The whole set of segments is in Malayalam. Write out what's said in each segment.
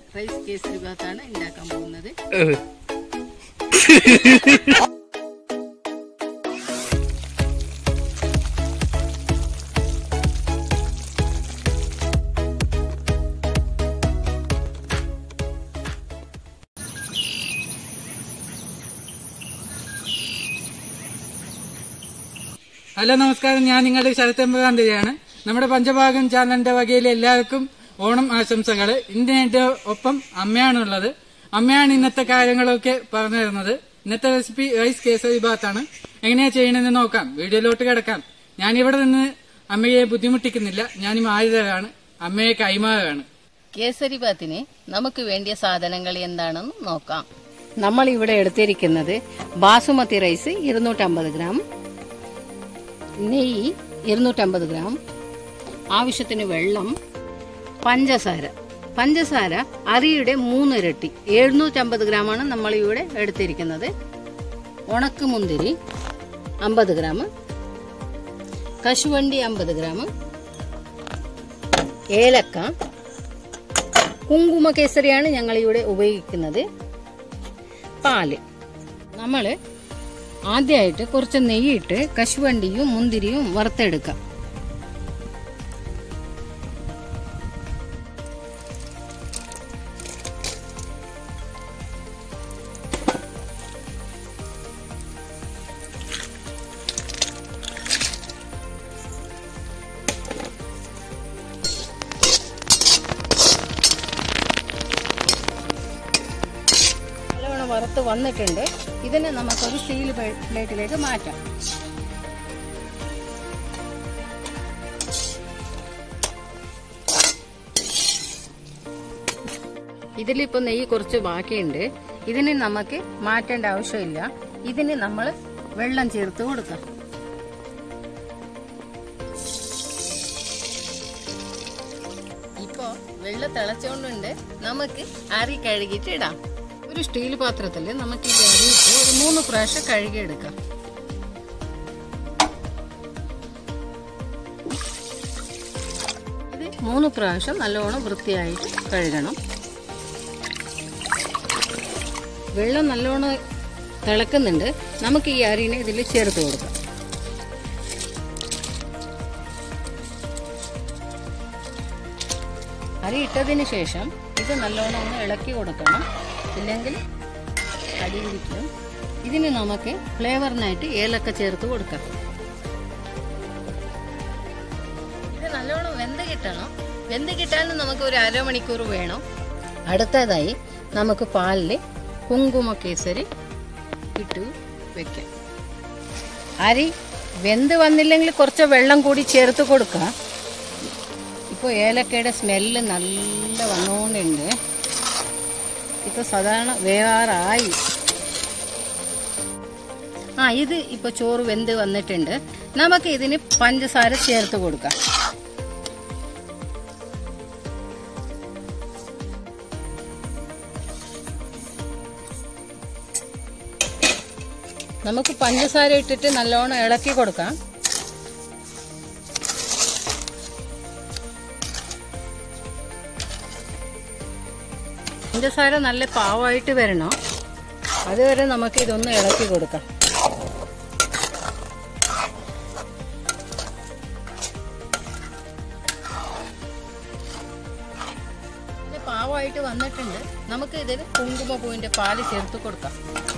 റൈസ് കേസരി ബാത്താണ് ഉണ്ടാക്കാൻ പോകുന്നത് ഹലോ നമസ്കാരം ഞാൻ നിങ്ങളുടെ ശരത്തെമ്പകാന്തിയാണ് നമ്മുടെ പഞ്ചഭാഗം ചാനലിന്റെ വകയിൽ എല്ലാവർക്കും ഓണം ആശംസകൾ ഇന്ന് ഒപ്പം അമ്മയാണുള്ളത് അമ്മയാണ് ഇന്നത്തെ കാര്യങ്ങളൊക്കെ പറഞ്ഞു തരുന്നത് ഇന്നത്തെ റെസിപ്പി റൈസ് കേസരി ബാത്താണ് എങ്ങനെയാ ചെയ്യണമെന്ന് നോക്കാം വീഡിയോയിലോട്ട് കിടക്കാം ഞാൻ ഇവിടെ നിന്ന് അമ്മയെ ബുദ്ധിമുട്ടിക്കുന്നില്ല ഞാൻ ആയുധമാണ് അമ്മയെ കൈമാറാണ് കേസരി ബാത്തിന് നമുക്ക് വേണ്ടിയ സാധനങ്ങൾ എന്താണെന്ന് നോക്കാം നമ്മൾ ഇവിടെ എടുത്തിരിക്കുന്നത് ബാസുമതി റൈസ് ഇരുന്നൂറ്റമ്പത് ഗ്രാം നെയ്യ് ഇരുന്നൂറ്റമ്പത് ഗ്രാം ആവശ്യത്തിന് വെള്ളം പഞ്ചസാര പഞ്ചസാര അരിയുടെ മൂന്നിരട്ടി എഴുന്നൂറ്റമ്പത് ഗ്രാമാണ് നമ്മൾ ഇവിടെ എടുത്തിരിക്കുന്നത് ഉണക്കുമുന്തിരി അമ്പത് ഗ്രാം കശുവണ്ടി അമ്പത് ഗ്രാം ഏലക്ക കുങ്കുമ കേസരിയാണ് ഞങ്ങൾ ഇവിടെ ഉപയോഗിക്കുന്നത് പാല് നമ്മൾ ആദ്യമായിട്ട് കുറച്ച് നെയ്യിട്ട് കശുവണ്ടിയും മുന്തിരിയും വറുത്തെടുക്കാം നല്ലവണ്ണം വറുത്ത് വന്നിട്ടുണ്ട് ഇതിനെ നമുക്കൊരു സ്റ്റീൽ പ്ലേറ്റിലേക്ക് മാറ്റാം ഇതിലിപ്പോ നെയ്യ് കുറച്ച് ബാക്കിയുണ്ട് ഇതിന് നമുക്ക് മാറ്റേണ്ട ആവശ്യമില്ല ഇതിന് നമ്മൾ വെള്ളം ചേർത്ത് കൊടുക്കാം ഇപ്പോ വെള്ളം തിളച്ചോണ്ടുണ്ട് നമുക്ക് അരി കഴുകിയിട്ട് ഇടാം ഒരു സ്റ്റീൽ പാത്രത്തിൽ നമുക്ക് ഈ അരിയിട്ട് ഒരു മൂന്ന് പ്രാവശ്യം കഴുകിയെടുക്കാം ഇത് മൂന്ന് പ്രാവശ്യം നല്ലോണം വൃത്തിയായിട്ട് കഴുകണം വെള്ളം നല്ലോണം തിളക്കുന്നുണ്ട് നമുക്ക് ഈ അരിനെ ഇതിൽ ചേർത്ത് കൊടുക്കാം അരി ഇട്ടതിന് ശേഷം ഇത് നല്ലോണം ഒന്ന് ഇളക്കി കൊടുക്കണം ഇല്ലെങ്കിൽ അടി പിടിക്കും ഇതിന് നമുക്ക് ഫ്ലേവറിനായിട്ട് ഏലക്ക ചേർത്ത് കൊടുക്കാം ഇത് നല്ലോണം വെന്ത് കിട്ടണം വെന്ത് കിട്ടാനും നമുക്ക് ഒരു അരമണിക്കൂർ വേണം അടുത്തതായി നമുക്ക് പാലിൽ കുങ്കുമ കേസരി ഇട്ട് വെക്കാം അരി വെന്ത് വന്നില്ലെങ്കിൽ കുറച്ച് വെള്ളം കൂടി ചേർത്ത് കൊടുക്കാം ഇപ്പോൾ ഏലക്കയുടെ സ്മെല്ല് നല്ല വന്നുകൊണ്ടുണ്ട് ഇപ്പൊ സാധാരണ വേവാറായി ആ ഇത് ഇപ്പൊ ചോറ് വെന്ത് വന്നിട്ടുണ്ട് നമുക്ക് ഇതിന് പഞ്ചസാര ചേർത്ത് കൊടുക്കാം നമുക്ക് പഞ്ചസാര ഇട്ടിട്ട് നല്ലോണം ഇളക്കി കൊടുക്കാം പഞ്ചസാര നല്ല പാവമായിട്ട് വരണം അതുവരെ നമുക്ക് ഇതൊന്ന് ഇളക്കി കൊടുക്കാം ഇത് പാവമായിട്ട് വന്നിട്ടുണ്ട് നമുക്ക് ഇതിൽ കുങ്കുമപ്പൂവിന്റെ പാല് ചേർത്ത് കൊടുക്കാം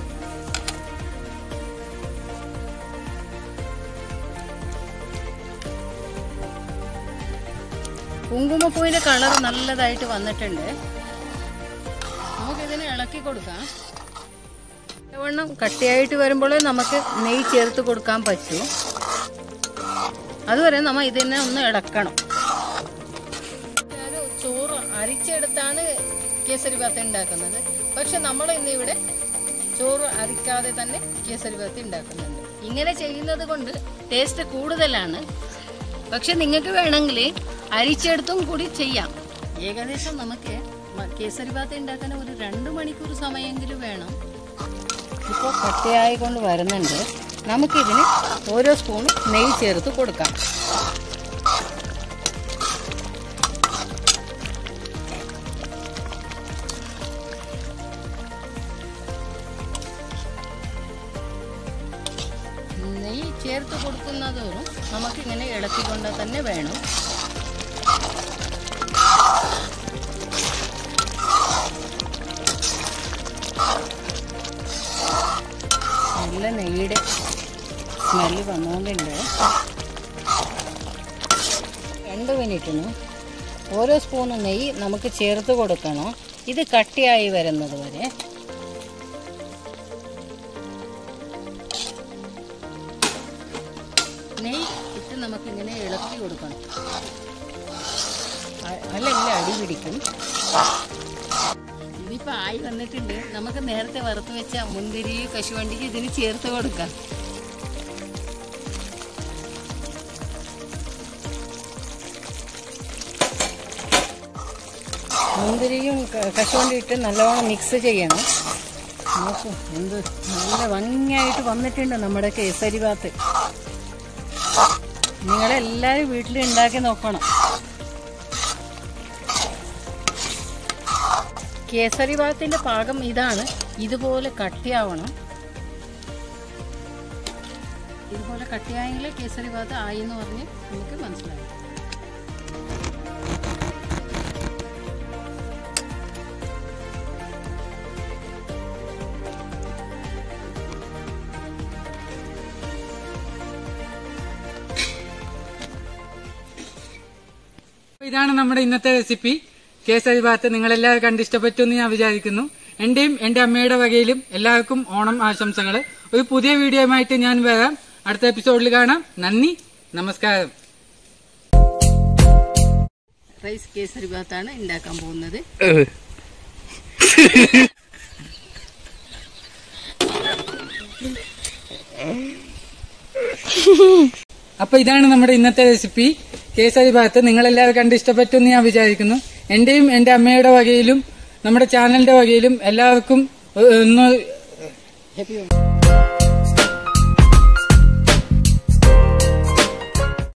കുങ്കുമപ്പൂവിന്റെ കളർ നല്ലതായിട്ട് വന്നിട്ടുണ്ട് നമുക്കിതിനെ ഇളക്കി കൊടുക്കാം നല്ലവണ്ണം കട്ടിയായിട്ട് വരുമ്പോൾ നമുക്ക് നെയ്യ് ചേർത്ത് കൊടുക്കാൻ പറ്റൂ അതുവരെ നമ്മൾ ഇതിനെ ഒന്ന് ഇളക്കണം ഞാൻ ചോറ് അരിച്ചെടുത്താണ് കേസരി ബാത്ത് ഉണ്ടാക്കുന്നത് പക്ഷെ നമ്മൾ ഇന്ന് ഇവിടെ ചോറ് അരിക്കാതെ തന്നെ കേസരി ബാത്ത് ഉണ്ടാക്കുന്നുണ്ട് ഇങ്ങനെ ചെയ്യുന്നത് കൊണ്ട് ടേസ്റ്റ് കൂടുതലാണ് പക്ഷെ നിങ്ങൾക്ക് വേണമെങ്കിൽ അരിച്ചെടുത്തും കൂടി ചെയ്യാം ഏകദേശം നമുക്ക് മ- കേസരി ബാത്ത് ഉണ്ടാക്കാൻ ഒരു രണ്ട് മണിക്കൂർ സമയമെങ്കിലും വേണം ഇപ്പോൾ കട്ടിയായി കൊണ്ട് വരുന്നുണ്ട് നമുക്കിതിന് ഓരോ സ്പൂൺ നെയ്യ് ചേർത്ത് കൊടുക്കാം ചേർത്ത് കൊടുക്കുന്നതോറും നമുക്കിങ്ങനെ ഇളക്കിക്കൊണ്ട് തന്നെ വേണം നല്ല നെയ്യുടെ സ്മെല്ല് വന്നുകൊണ്ടുണ്ട് രണ്ട് മിനിറ്റിന് ഓരോ സ്പൂണ് നെയ്യ് നമുക്ക് ചേർത്ത് കൊടുക്കണം ഇത് കട്ടിയായി വരുന്നത് വരെ നെയ്യ് ഇട്ട് നമുക്കിങ്ങനെ ഇളക്കി കൊടുക്കണം അ- അല്ലെങ്കിൽ അടി പിടിക്കും ഇതിപ്പോൾ ആയി വന്നിട്ടുണ്ട് നമുക്ക് നേരത്തെ വറുത്ത് വെച്ച മുന്തിരി കശുവണ്ടിക്ക് ഇതിന് ചേർത്ത് കൊടുക്കാം മുന്തിരിയും ക- കശുവണ്ടി ഇട്ട് നല്ലവണ്ണം മിക്സ് ചെയ്യണം നോക്കൂ എന്ത് നല്ല ഭംഗിയായിട്ട് വന്നിട്ടുണ്ട് നമ്മുടെ കേസരി ഭാത്ത് നിങ്ങളെല്ലാവരും വീട്ടിൽ ഉണ്ടാക്കി നോക്കണം കേസരി ഭാത്തിന്റെ പാകം ഇതാണ് ഇതുപോലെ കട്ടിയാവണം ഇതുപോലെ കട്ടിയായെങ്കിൽ കേസരി ഭാത്ത് ആയി എന്ന് പറഞ്ഞ് നമുക്ക് മനസ്സിലാവും അപ്പൊ ഇതാണ് നമ്മുടെ ഇന്നത്തെ റെസിപ്പി കേസരി ഭാത്ത് നിങ്ങളെല്ലാവരും കണ്ടിഷ്ടപ്പെട്ടു എന്ന് ഞാൻ വിചാരിക്കുന്നു എന്റെയും എന്റെ അമ്മയുടെ വകയിലും എല്ലാവർക്കും ഓണം ആശംസകൾ ഒരു പുതിയ വീഡിയോയുമായിട്ട് ഞാൻ വരാം അടുത്ത എപ്പിസോഡിൽ കാണാം നന്ദി നമസ്കാരം റൈസ് കേസരി ഭാത്താണ് ഉണ്ടാക്കാൻ പോകുന്നത് അപ്പൊ ഇതാണ് നമ്മുടെ ഇന്നത്തെ റെസിപ്പി കേസരി ഭാത്ത് നിങ്ങളെല്ലാവരും കണ്ടിഷ്ടപ്പെട്ടു എന്ന് ഞാൻ വിചാരിക്കുന്നു എന്റെയും എന്റെ അമ്മയുടെ വകയിലും നമ്മുടെ ചാനലിന്റെ വകയിലും എല്ലാവർക്കും ഏഹ്, ഒന്ന് ഹാപ്പി